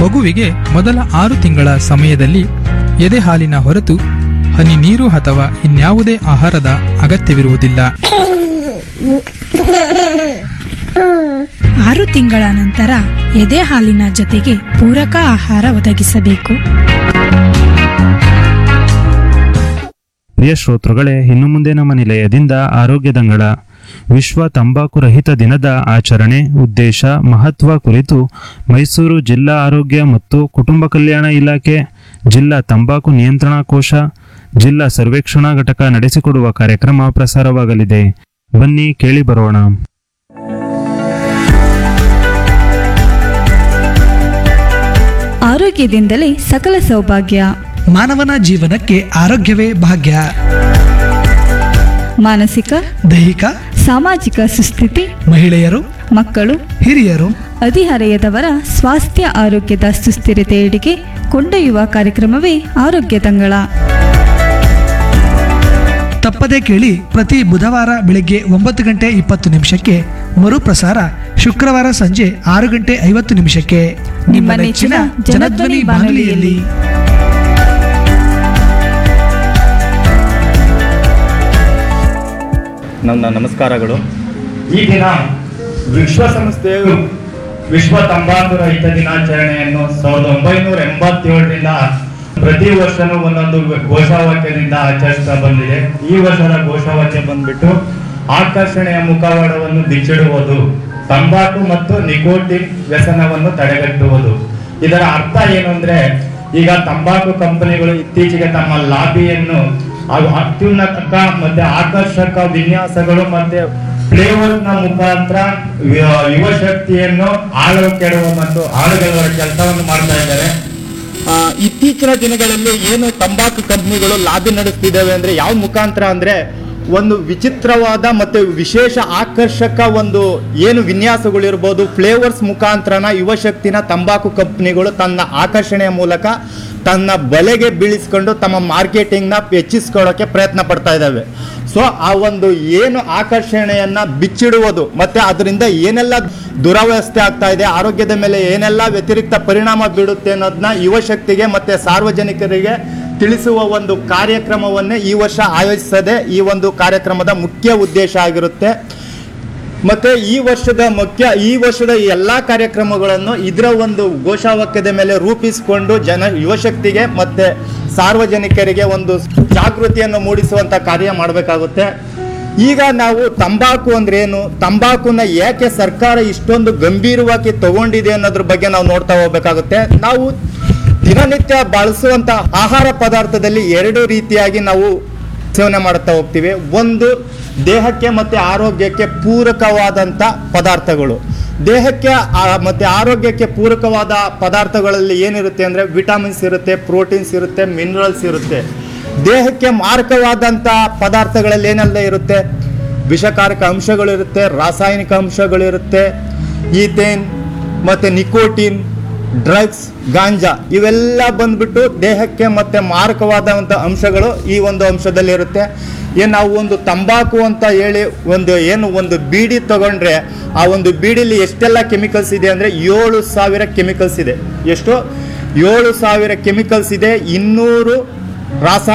ಮಗುವಿಗೆ ಮೊದಲ ಆರು ತಿಂಗಳ ಸಮಯದಲ್ಲಿ ಎದೆ ಹಾಲಿನ ಹೊರತು ಹನಿ ನೀರು ಅಥವಾ ಇನ್ಯಾವುದೇ ಆಹಾರದ ಅಗತ್ಯವಿರುವುದಿಲ್ಲ ಆರು ತಿಂಗಳ ನಂತರ ಎದೆ ಹಾಲಿನ ಜೊತೆಗೆ ಪೂರಕ ಆಹಾರ ಒದಗಿಸಬೇಕು ಪ್ರಿಯ ಶ್ರೋತೃಗಳೇ ಇನ್ನು ಮುಂದೆ ನಮ್ಮ ನಿಲಯದಿಂದ ಆರೋಗ್ಯದಂಗಳ ವಿಶ್ವ ತಂಬಾಕು ರಹಿತ ದಿನದ ಆಚರಣೆ ಉದ್ದೇಶ ಮಹತ್ವ ಕುರಿತು ಮೈಸೂರು ಜಿಲ್ಲಾ ಆರೋಗ್ಯ ಮತ್ತು ಕುಟುಂಬ ಕಲ್ಯಾಣ ಇಲಾಖೆ ಜಿಲ್ಲಾ ತಂಬಾಕು ನಿಯಂತ್ರಣಾ ಕೋಶ ಜಿಲ್ಲಾ ಸರ್ವೇಕ್ಷಣಾ ಘಟಕ ನಡೆಸಿಕೊಡುವ ಕಾರ್ಯಕ್ರಮ ಪ್ರಸಾರವಾಗಲಿದೆ ಬನ್ನಿ ಕೇಳಿ ಬರೋಣ ಆರೋಗ್ಯದಿಂದಲೇ ಸಕಲ ಸೌಭಾಗ್ಯ ಮಾನವನ ಜೀವನಕ್ಕೆ ಆರೋಗ್ಯವೇ ಭಾಗ್ಯ ಮಾನಸಿಕ ದೈಹಿಕ ಸಾಮಾಜಿಕ ಸುಸ್ಥಿತಿ ಮಹಿಳೆಯರು ಮಕ್ಕಳು ಹಿರಿಯರು ಹದಿಹರೆಯದವರ ಸ್ವಾಸ್ಥ್ಯ ಆರೋಗ್ಯದ ಸುಸ್ಥಿರತೆಯೆಡೆಗೆ ಕೊಂಡೊಯ್ಯುವ ಕಾರ್ಯಕ್ರಮವೇ ಆರೋಗ್ಯ ತಂಗಳ ತಪ್ಪದೇ ಕೇಳಿ ಪ್ರತಿ ಬುಧವಾರ ಬೆಳಗ್ಗೆ ಒಂಬತ್ತು ಗಂಟೆ ಇಪ್ಪತ್ತು ನಿಮಿಷಕ್ಕೆ ಮರುಪ್ರಸಾರ ಶುಕ್ರವಾರ ಸಂಜೆ ಆರು ಗಂಟೆ ಐವತ್ತು ನಿಮಿಷಕ್ಕೆ ನಿಮ್ಮ ನೆಚ್ಚಿನ ಜನಧ್ವನಿ ಬಾನುಲಿಯಲ್ಲಿ ನನ್ನ ನಮಸ್ಕಾರಗಳು ಈ ದಿನ ವಿಶ್ವಸಂಸ್ಥೆಯು ವಿಶ್ವ ತಂಬಾಕು ರಹಿತ ದಿನಾಚರಣೆಯನ್ನು ಸಾವಿರದ ಒಂಬೈನೂರ ಎಂಬತ್ತೇಳರಿಂದ ಪ್ರತಿ ವರ್ಷನೂ ಒಂದೊಂದು ಘೋಷವಾಕ್ಯದಿಂದ ಆಚರಿಸ್ತಾ ಬಂದಿದೆ ಈ ವರ್ಷದ ಘೋಷವಾಕ್ಯ ಬಂದ್ಬಿಟ್ಟು ಆಕರ್ಷಣೆಯ ಮುಖವಾಡವನ್ನು ಬಿಚ್ಚಿಡುವುದು ತಂಬಾಕು ಮತ್ತು ನಿಕೋಟಿನ್ ವ್ಯಸನವನ್ನು ತಡೆಗಟ್ಟುವುದು ಇದರ ಅರ್ಥ ಏನು ಅಂದ್ರೆ ಈಗ ತಂಬಾಕು ಕಂಪನಿಗಳು ಇತ್ತೀಚೆಗೆ ತಮ್ಮ ಲಾಬಿಯನ್ನು ಹಾಗೂ ಅತ್ಯುನ್ನತ ಮತ್ತೆ ಆಕರ್ಷಕ ವಿನ್ಯಾಸಗಳು ಮತ್ತೆ ಫ್ಲೇವರ್ ನ ಮುಖಾಂತರ ಯುವ- ಯುವ ಶಕ್ತಿಯನ್ನು ಆಳು ಕೆಡುವ ಮತ್ತು ಆಳುಗಳ ಕೆಲಸವನ್ನು ಮಾಡ್ತಾ ಇದ್ದಾರೆ ಆ, ಇತ್ತೀಚಿನ ದಿನಗಳಲ್ಲಿ ಏನು ತಂಬಾಕು ಕಂಪನಿಗಳು ಲಾಬಿ ನಡೆಸ್ತಿದ್ದಾವೆ ಅಂದ್ರೆ ಯಾವ ಮುಖಾಂತರ ಅಂದ್ರೆ ಒಂದು ವಿಚಿತ್ರವಾದ ಮತ್ತು ವಿಶೇಷ ಆಕರ್ಷಕ ಒಂದು ಏನು ವಿನ್ಯಾಸಗಳಿರ್ಬೋದು ಫ್ಲೇವರ್ಸ್ ಮುಖಾಂತರನ ಯುವ ಶಕ್ತಿನ ತಂಬಾಕು ಕಂಪನಿಗಳು ತನ್ನ ಆಕರ್ಷಣೆಯ ಮೂಲಕ ತನ್ನ ಬಲೆಗೆ ಬೀಳಿಸ್ಕೊಂಡು ತಮ್ಮ ಮಾರ್ಕೆಟಿಂಗ್ನ ಹೆಚ್ಚಿಸ್ಕೊಳ್ಳೋಕೆ ಪ್ರಯತ್ನ ಪಡ್ತಾ ಇದ್ದಾವೆ ಸೊ ಆ ಒಂದು ಏನು ಆಕರ್ಷಣೆಯನ್ನ ಬಿಚ್ಚಿಡುವುದು ಮತ್ತೆ ಅದರಿಂದ ಏನೆಲ್ಲ ದುರವಸ್ಥೆ ಆಗ್ತಾ ಇದೆ ಆರೋಗ್ಯದ ಮೇಲೆ ಏನೆಲ್ಲ ವ್ಯತಿರಿಕ್ತ ಪರಿಣಾಮ ಬೀಳುತ್ತೆ ಅನ್ನೋದನ್ನ ಯುವ ಶಕ್ತಿಗೆ ಮತ್ತೆ ಸಾರ್ವಜನಿಕರಿಗೆ ತಿಳಿಸುವ ಒಂದು ಕಾರ್ಯಕ್ರಮವನ್ನೇ ಈ ವರ್ಷ ಆಯೋಜಿಸದೆ ಈ ಒಂದು ಕಾರ್ಯಕ್ರಮದ ಮುಖ್ಯ ಉದ್ದೇಶ ಆಗಿರುತ್ತೆ ಮತ್ತೆ ಈ ವರ್ಷದ ಮುಖ್ಯ ಈ ವರ್ಷದ ಎಲ್ಲಾ ಕಾರ್ಯಕ್ರಮಗಳನ್ನು ಇದರ ಒಂದು ಘೋಷವಾಕ್ಯದ ಮೇಲೆ ರೂಪಿಸಿಕೊಂಡು ಜನ ಯುವಶಕ್ತಿಗೆ ಮತ್ತೆ ಸಾರ್ವಜನಿಕರಿಗೆ ಒಂದು ಜಾಗೃತಿಯನ್ನು ಮೂಡಿಸುವಂತ ಕಾರ್ಯ ಮಾಡಬೇಕಾಗುತ್ತೆ ಈಗ ನಾವು ತಂಬಾಕು ಅಂದ್ರೆ ಏನು ತಂಬಾಕುನ ಯಾಕೆ ಸರ್ಕಾರ ಇಷ್ಟೊಂದು ಗಂಭೀರವಾಗಿ ತಗೊಂಡಿದೆ ಅನ್ನೋದ್ರ ಬಗ್ಗೆ ನಾವು ನೋಡ್ತಾ ಹೋಗ್ಬೇಕಾಗುತ್ತೆ ನಾವು ದಿನನಿತ್ಯ ಬಳಸುವಂತ ಆಹಾರ ಪದಾರ್ಥದಲ್ಲಿ ಎರಡು ರೀತಿಯಾಗಿ ನಾವು ಸೇವನೆ ಮಾಡುತ್ತಾ ಹೋಗ್ತೀವಿ ಒಂದು ದೇಹಕ್ಕೆ ಮತ್ತೆ ಆರೋಗ್ಯಕ್ಕೆ ಪೂರಕವಾದಂಥ ಪದಾರ್ಥಗಳು ದೇಹಕ್ಕೆ ಆ- ಮತ್ತೆ ಆರೋಗ್ಯಕ್ಕೆ ಪೂರಕವಾದ ಪದಾರ್ಥಗಳಲ್ಲಿ ಏನಿರುತ್ತೆ ಅಂದರೆ ವಿಟಮಿನ್ಸ್ ಇರುತ್ತೆ ಪ್ರೋಟೀನ್ಸ್ ಇರುತ್ತೆ ಮಿನರಲ್ಸ್ ಇರುತ್ತೆ ದೇಹಕ್ಕೆ ಮಾರಕವಾದಂಥ ಪದಾರ್ಥಗಳಲ್ಲಿ ಏನೆಲ್ಲ ಇರುತ್ತೆ ವಿಷಕಾರಕ ಅಂಶಗಳಿರುತ್ತೆ ರಾಸಾಯನಿಕ ಅಂಶಗಳಿರುತ್ತೆ ಈಥೇನ್ ಮತ್ತು ನಿಕೋಟಿನ್ ಡ್ರಗ್ಸ್ ಗಾಂಜಾ ಇವೆಲ್ಲ ಬಂದ್ಬಿಟ್ಟು ದೇಹಕ್ಕೆ ಮತ್ತೆ ಮಾರಕವಾದಂಥ ಅಂಶಗಳು ಈ ಒಂದು ಅಂಶದಲ್ಲಿ ಇರುತ್ತೆ ಏನು ನಾವು ಒಂದು ತಂಬಾಕು ಅಂತ ಹೇಳಿ ಒಂದು ಏನು ಒಂದು ಬೀಡಿ ತಗೊಂಡ್ರೆ ಆ ಒಂದು ಬೀಡಿಲಿ ಎಷ್ಟೆಲ್ಲ ಕೆಮಿಕಲ್ಸ್ ಇದೆ ಅಂದರೆ ಏಳು ಸಾವಿರ ಕೆಮಿಕಲ್ಸ್ ಇದೆ ಎಷ್ಟು ಏಳು ಸಾವಿರ ಕೆಮಿಕಲ್ಸ್ ಇದೆ ಇನ್ನೂರು ರಾಸಾಯನಿಕ